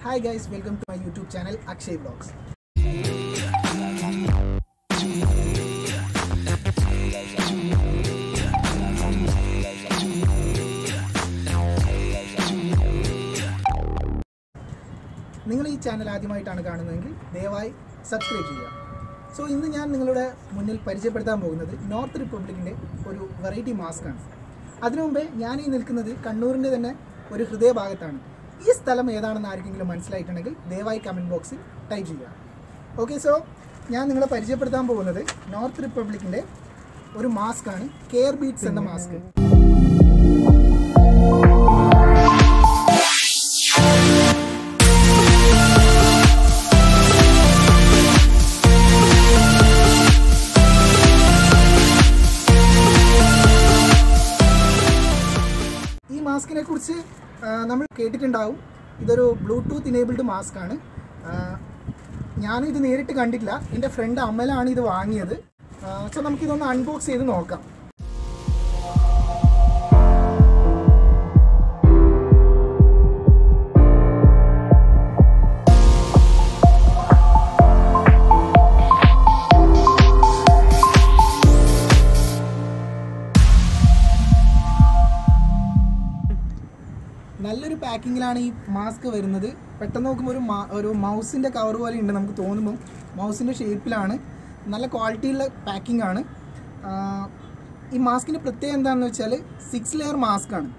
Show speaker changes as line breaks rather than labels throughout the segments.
Hi guys welcome to my YouTube channel Akshay vlogs നിങ്ങൾ ഈ channel ആദ്യമായിട്ടാണ് കാണുന്നതെങ്കിൽ ദയവായി സബ്സ്ക്രൈബ് ചെയ്യുക സോ ഇന്ന് ഞാൻ നിങ്ങളുടെ മുന്നിൽ പരിചയപ്പെടുത്താൻ പോകുന്നത് നോർത്ത് റിപ്പബ്ലിക്കിൻ്റെ ഒരു വെറൈറ്റി മാസ്ക് ആണ് അതിനു മുമ്പേ ഞാൻ ഈ നിൽക്കുന്നത് കണ്ണൂരിൻ്റെ തന്നെ ഒരു ഹൃദയഭാഗത്താണ് ഈ സ്ഥലം ഏതാണെന്ന് ആർക്കെങ്കിലും മനസ്സിലായിട്ടുണ്ടെങ്കിൽ ദയവായി കമൻറ്റ് ബോക്സിൽ ടൈപ്പ് ചെയ്യുക ഓക്കെ സോ ഞാൻ നിങ്ങളെ പരിചയപ്പെടുത്താൻ പോകുന്നത് നോർത്ത് റിപ്പബ്ലിക്കിൻ്റെ ഒരു മാസ്ക് ആണ് കെയർ ബീറ്റ്സ് എന്ന മാസ്ക് ഈ മാസ്കിനെ കുറിച്ച് ആ, നമ്മൾ കേട്ടിട്ടുണ്ടാവും ഇതൊരു ബ്ലൂടൂത്ത് ഇനേബിൾഡ് മാസ്ക് ആണ് ആ, ഞാനിത് നേരിട്ട് കണ്ടിട്ടില്ല എൻ്റെ ഫ്രണ്ട് അമലാണ് ഇത് വാങ്ങിയത് സോ നമുക്കിതൊന്ന് അൺബോക്സ് ചെയ്ത് നോക്കാം നല്ലൊരു പാക്കിങ്ങിലാണ് ഈ മാസ്ക് വരുന്നത് പെട്ടെന്ന് നോക്കുമ്പോൾ ഒരു മാ- ഒരു മൗസിൻ്റെ കവർ പോലെ ഉണ്ട് നമുക്ക് തോന്നുമ്പോൾ മൗസിൻ്റെ ഷേപ്പിലാണ് നല്ല ക്വാളിറ്റിയുള്ള പാക്കിംഗ് ആണ് ആ, ഈ മാസ്കിൻ്റെ പ്രത്യേകത എന്താണെന്ന് വെച്ചാൽ സിക്സ് ലെയർ മാസ്ക് ആണ്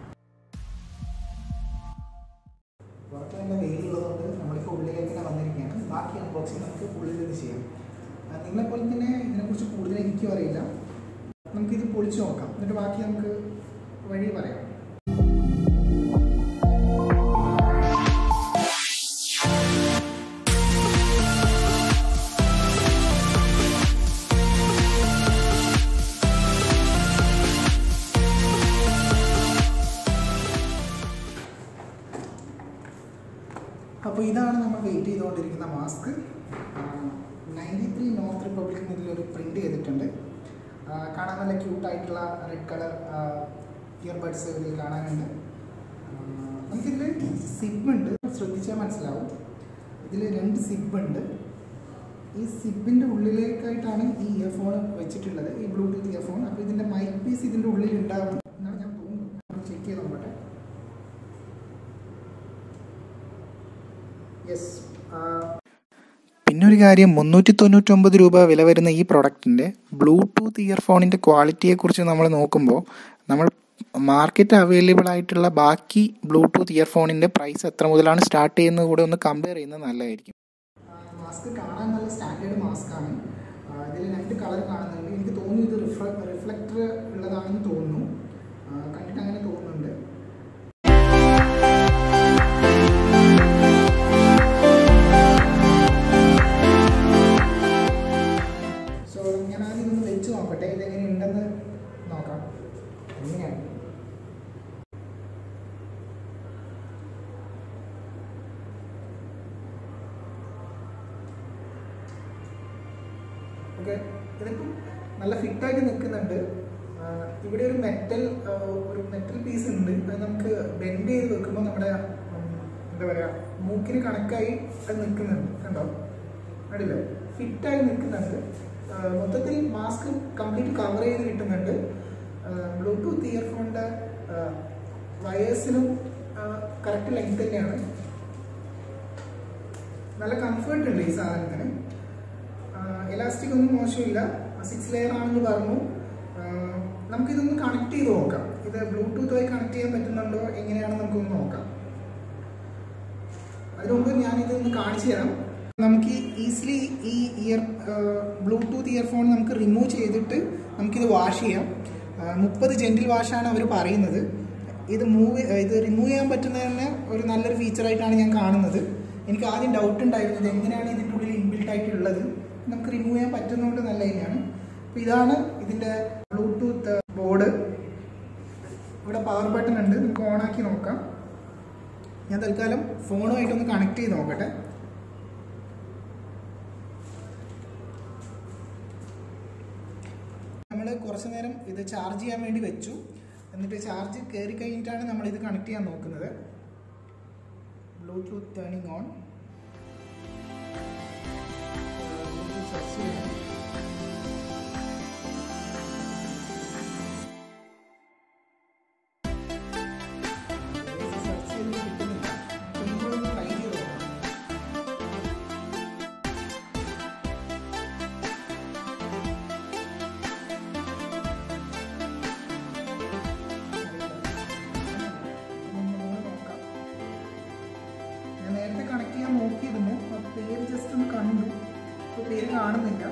പുറത്ത് നല്ല വെയിലുള്ളതുകൊണ്ട് നമ്മളിപ്പോൾ ഉള്ളിലേക്ക് തന്നെ വന്നിരിക്കുകയാണ് ബാക്കി അൺബോക്സിങ് നമുക്ക് ഉള്ളിൽ നിന്ന് ചെയ്യാം ആ, നിങ്ങളെപ്പോലെ തന്നെ ഇതിനെക്കുറിച്ച് കൂടുതൽ എനിക്കും അറിയില്ല നമുക്കിത് പൊളിച്ച് നോക്കാം എന്നിട്ട് ബാക്കി നമുക്ക് വഴി പറയാം അപ്പോൾ ഇതാണ് നമ്മൾ വെയിറ്റ് ചെയ്തുകൊണ്ടിരിക്കുന്ന മാസ്ക് നയൻറ്റി ത്രീ നോർത്ത് റിപ്പബ്ലിക്കിൽ ഇതിലൊരു പ്രിൻ്റ് ചെയ്തിട്ടുണ്ട് ആ, കാണാൻ നല്ല ക്യൂട്ടായിട്ടുള്ള റെഡ് കളർ ഇയർബഡ്സ് ഇതിൽ കാണാനുണ്ട് ആ, നമുക്കിതിൽ സിബ് ഉണ്ട് ശ്രദ്ധിച്ചാൽ മനസ്സിലാവും ഇതിൽ രണ്ട് സിബ് ഉണ്ട് ഈ സിബിൻ്റെ ഉള്ളിലേക്കായിട്ടാണ് ഈ ഇയർഫോൺ വെച്ചിട്ടുള്ളത് ഈ ബ്ലൂടൂത്ത് ഇയർഫോൺ അപ്പോൾ ഇതിൻ്റെ മൈക്ക് പീസ് ഇതിൻ്റെ ഉള്ളിൽ ഉണ്ടാകും എന്നാണ് ഞാൻ തോന്നുന്നത് ചെക്ക് ചെയ്ത് നോക്കട്ടെ യെസ്
പിന്നെ ഒരു കാര്യം മുന്നൂറ്റി തൊണ്ണൂറ്റൊമ്പത് രൂപ വില വരുന്ന ഈ പ്രൊഡക്റ്റിൻ്റെ ബ്ലൂടൂത്ത് ഇയർഫോണിൻ്റെ ക്വാളിറ്റിയെക്കുറിച്ച് നമ്മൾ നോക്കുമ്പോൾ നമ്മൾ മാർക്കറ്റ് അവൈലബിൾ ആയിട്ടുള്ള ബാക്കി ബ്ലൂടൂത്ത് ഇയർഫോണിൻ്റെ പ്രൈസ് എത്ര മുതലാണ് സ്റ്റാർട്ട് ചെയ്യുന്നത് കൂടെ ഒന്ന് കമ്പയർ ചെയ്യുന്നത് നല്ലതായിരിക്കും
മാസ്ക് കാണാൻ നല്ല സ്റ്റാൻഡേർഡ് മാസ്ക് ആണ് ഇതിൽ രണ്ട് കളർ കാണുന്നുണ്ട് എനിക്ക് തോന്നുന്നു ഇത് റിഫ്ല റിഫ്ലക്ടർ ഉള്ളതാണെന്ന് തോന്നുന്നു ആ, കണ്ടിട്ട് അങ്ങനെ തോന്നുന്നുണ്ട് സോ ഞാൻ ആദ്യം ഇതൊന്ന് വെച്ച് നോക്കട്ടെ ഇതെങ്ങനെ ഉണ്ടെന്ന് നോക്കാം എങ്ങനെയാണ് ഓക്കെ ഇതിപ്പം നല്ല ഫിറ്റായിട്ട് നിൽക്കുന്നുണ്ട് ആ, ഇവിടെ ഒരു മെറ്റൽ ഒരു മെറ്റൽ പീസ് ഉണ്ട് അത് നമുക്ക് ബെൻഡ് ചെയ്ത് വെക്കുമ്പോൾ നമ്മുടെ ഉം, എന്താ പറയുക മൂക്കിന് കണക്കായി അത് നിൽക്കുന്നുണ്ട് കണ്ടോ അടിയില്ലേ ഫിറ്റായി നിൽക്കുന്നുണ്ട് ആ, മൊത്തത്തിൽ മാസ്ക് കംപ്ലീറ്റ് കവർ ചെയ്ത് കിട്ടുന്നുണ്ട് ബ്ലൂടൂത്ത് ഇയർഫോണിൻ്റെ വയേഴ്സിനും കറക്റ്റ് ലെങ്ത് തന്നെയാണ് നല്ല കംഫർട്ട് ഉണ്ട് ഈ സാധനത്തിന് എലാസ്റ്റിക് ഒന്നും മോശമില്ല സിക്സ് ലെയർ ആണെന്ന് പറഞ്ഞു ആ, നമുക്കിതൊന്ന് കണക്ട് ചെയ്ത് നോക്കാം ഇത് ബ്ലൂടൂത്തുമായി കണക്ട് ചെയ്യാൻ പറ്റുന്നുണ്ടോ എങ്ങനെയാണെന്ന് നമുക്കൊന്ന് നോക്കാം അതിനു മുമ്പ് ഞാനിതൊന്ന് കാണിച്ചു തരാം നമുക്ക് ഈസിലി ഈ ഇയർ ബ്ലൂടൂത്ത് ഇയർഫോൺ നമുക്ക് റിമൂവ് ചെയ്തിട്ട് നമുക്കിത് വാഷ് ചെയ്യാം മുപ്പത് ജെൻറ്റിൽ വാഷാണ് അവർ പറയുന്നത് ഇത് മൂവ് ഇത് റിമൂവ് ചെയ്യാൻ പറ്റുന്ന തന്നെ ഒരു നല്ലൊരു ഫീച്ചറായിട്ടാണ് ഞാൻ കാണുന്നത് എനിക്ക് ആദ്യം ഡൗട്ട് ഉണ്ടായിരുന്നു ഇത് എങ്ങനെയാണ് ഇതിൻ്റെ ഉള്ളിൽ ഇൻബിൽട്ട് ആയിട്ടുള്ളത് നമുക്ക് റിമൂവ് ചെയ്യാൻ പറ്റുന്നതുകൊണ്ട് നല്ല തന്നെയാണ് അപ്പോൾ ഇതാണ് ഇതിൻ്റെ ബ്ലൂടൂത്ത് ബോർഡ് ഇവിടെ പവർ ബട്ടൺ ഉണ്ട് നമുക്ക് ഓണാക്കി നോക്കാം ഞാൻ തൽക്കാലം ഫോണുമായിട്ടൊന്ന് കണക്ട് ചെയ്ത് നോക്കട്ടെ നമ്മൾ കുറച്ച് നേരം ഇത് ചാർജ് ചെയ്യാൻ വേണ്ടി വെച്ചു എന്നിട്ട് ചാർജ് കയറി കഴിഞ്ഞിട്ടാണ് നമ്മൾ ഇത് കണക്ട് ചെയ്യാൻ നോക്കുന്നത് Bluetooth turning on Bluetooth search ചെയ്യണം സെർച്ച് ചെയ്ത് കിട്ടുന്നില്ല ഒന്നുകൂടെ ഒന്ന് ട്രൈ ചെയ്ത് നോക്കാം ഞാൻ നേരത്തെ കണക്ട് ചെയ്യാൻ നോക്കിയിരുന്നു അപ്പോൾ പേര് ജസ്റ്റ് ഒന്ന് കണ്ടു ഇപ്പോൾ പേര് കാണുന്നില്ല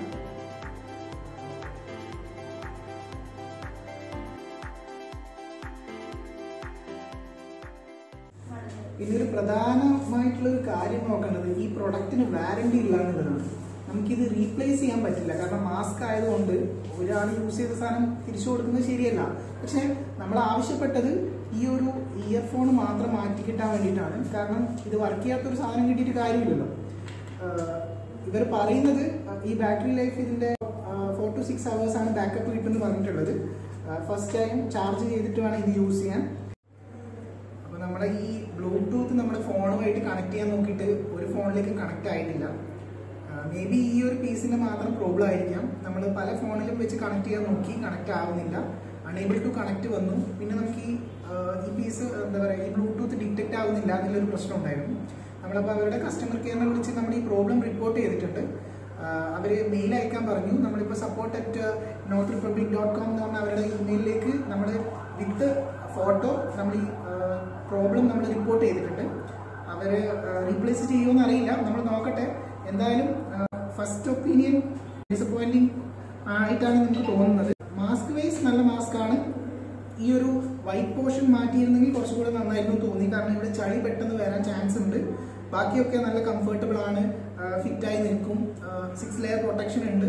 പിന്നെ ഒരു പ്രധാനമായിട്ടുള്ള ഒരു കാര്യം നോക്കേണ്ടത് ഈ പ്രൊഡക്റ്റിന് വാറണ്ടി ഇല്ല എന്നുള്ളതാണ് നമുക്കിത് റീപ്ലേസ് ചെയ്യാൻ പറ്റില്ല കാരണം മാസ്ക് ആയതുകൊണ്ട് ഒരാൾ യൂസ് ചെയ്ത സാധനം തിരിച്ചു കൊടുക്കുന്നത് ശരിയല്ല പക്ഷേ നമ്മൾ ആവശ്യപ്പെട്ടത് ഈ ഒരു ഇയർഫോൺ മാത്രം മാറ്റി കിട്ടാൻ വേണ്ടിയിട്ടാണ് കാരണം ഇത് വർക്ക് ചെയ്യാത്തൊരു സാധനം കിട്ടിയിട്ട് കാര്യമില്ലല്ലോ ഇവർ പറയുന്നത് ഈ ബാറ്ററി ലൈഫ് ഇതിന്റെ ഫോർ ടു സിക്സ് അവേഴ്സ് ആണ് ബാക്കപ്പ് കിട്ടുമെന്ന് പറഞ്ഞിട്ടുള്ളത് ഫസ്റ്റ് ടൈം ചാർജ് ചെയ്തിട്ട് വേണം ഇത് യൂസ് ചെയ്യാൻ അപ്പോൾ നമ്മുടെ ഈ ബ്ലൂടൂത്ത് നമ്മുടെ ഫോണുമായിട്ട് കണക്ട് ചെയ്യാൻ നോക്കിയിട്ട് ഒരു ഫോണിലേക്ക് കണക്ട് ആയിട്ടില്ല മേ ബി ഈ ഒരു പീസിന്റെ മാത്രം പ്രോബ്ലം ആയിരിക്കാം നമ്മൾ പല ഫോണിലും വെച്ച് കണക്ട് ചെയ്യാൻ നോക്കി കണക്ട് ആവുന്നില്ല അണേബിൾ ടു കണക്ട് വന്നു പിന്നെ നമുക്ക് ഈ ആ, ഈ പീസ് എന്താ പറയുക ഈ ബ്ലൂടൂത്ത് ഡിറ്റക്ട് ആവുന്നില്ല എന്നുള്ളൊരു പ്രശ്നം ഉണ്ടായിരുന്നു നമ്മളപ്പോൾ അവരുടെ കസ്റ്റമർ കെയറിനെ വിളിച്ച് നമ്മൾ ഈ പ്രോബ്ലം റിപ്പോർട്ട് ചെയ്തിട്ടുണ്ട് അവർ മെയിൽ അയക്കാൻ പറഞ്ഞു നമ്മളിപ്പോൾ support at note republic dot com എന്ന് പറഞ്ഞ അവരുടെ ഇമെയിലിലേക്ക് നമ്മൾ വിത്ത് ഫോട്ടോ നമ്മൾ ഈ പ്രോബ്ലം നമ്മൾ റിപ്പോർട്ട് ചെയ്തിട്ടുണ്ട് അവർ റീപ്ലേസ് ചെയ്യുമെന്ന് അറിയില്ല നമ്മൾ നോക്കട്ടെ എന്തായാലും ഫസ്റ്റ് ഒപ്പീനിയൻ ഡിസപ്പോയിന്റിങ് ആയിട്ടാണ് നമുക്ക് തോന്നുന്നത് മാസ്ക് വൈസ് നല്ല മാസ്ക് ആണ് ഈ ഒരു വൈറ്റ് പോർഷൻ മാറ്റിയിരുന്നെങ്കിൽ കുറച്ചുകൂടെ നന്നായിരുന്നു തോന്നി കാരണം ഇവിടെ ചളി പെട്ടെന്ന് വരാൻ ചാൻസ് ഉണ്ട് ബാക്കിയൊക്കെ നല്ല കംഫർട്ടബിൾ ആണ് ഫിറ്റായി നിൽക്കും സിക്സ് ലെയർ പ്രൊട്ടക്ഷൻ ഉണ്ട്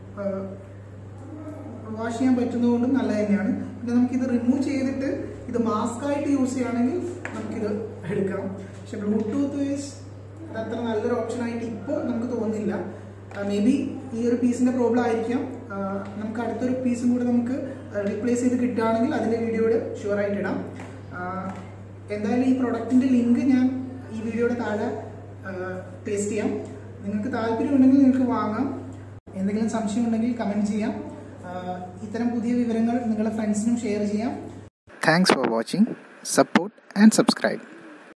വാഷ് ചെയ്യാൻ പറ്റുന്നതുകൊണ്ടും നല്ല തന്നെയാണ് പിന്നെ നമുക്കിത് റിമൂവ് ചെയ്തിട്ട് ഇത് മാസ്ക് ആയിട്ട് യൂസ് ചെയ്യുകയാണെങ്കിൽ നമുക്കിത് എടുക്കാം പക്ഷെ ബ്ലൂടൂത്ത് വൈസ് അത് അത്ര നല്ലൊരു ഓപ്ഷൻ ആയിട്ട് ഇപ്പോൾ നമുക്ക് തോന്നുന്നില്ല മേ ബി ഈ ഒരു പീസിന്റെ പ്രോബ്ലം ആയിരിക്കാം ആ, നമുക്ക് അടുത്തൊരു പീസും കൂടെ നമുക്ക് റീപ്ലേസ് ചെയ്ത് കിട്ടുകയാണെങ്കിൽ അതിന്റെ വീഡിയോയുടെ ഷുവർ ആയിട്ട് ഇടാം ആ, എന്തായാലും ഈ പ്രൊഡക്റ്റിന്റെ ലിങ്ക് ഞാൻ ഈ വീഡിയോയുടെ താഴെ പേസ്റ്റ് ചെയ്യാം നിങ്ങൾക്ക് താല്പര്യമുണ്ടെങ്കിൽ നിങ്ങൾക്ക് വാങ്ങാം എന്തെങ്കിലും സംശയം ഉണ്ടെങ്കിൽ കമൻറ്റ് ചെയ്യാം ആ, ഇത്തരം പുതിയ വിവരങ്ങൾ നിങ്ങളുടെ ഫ്രണ്ട്സിനും ഷെയർ ചെയ്യാം
Thanks for watching. Support and subscribe.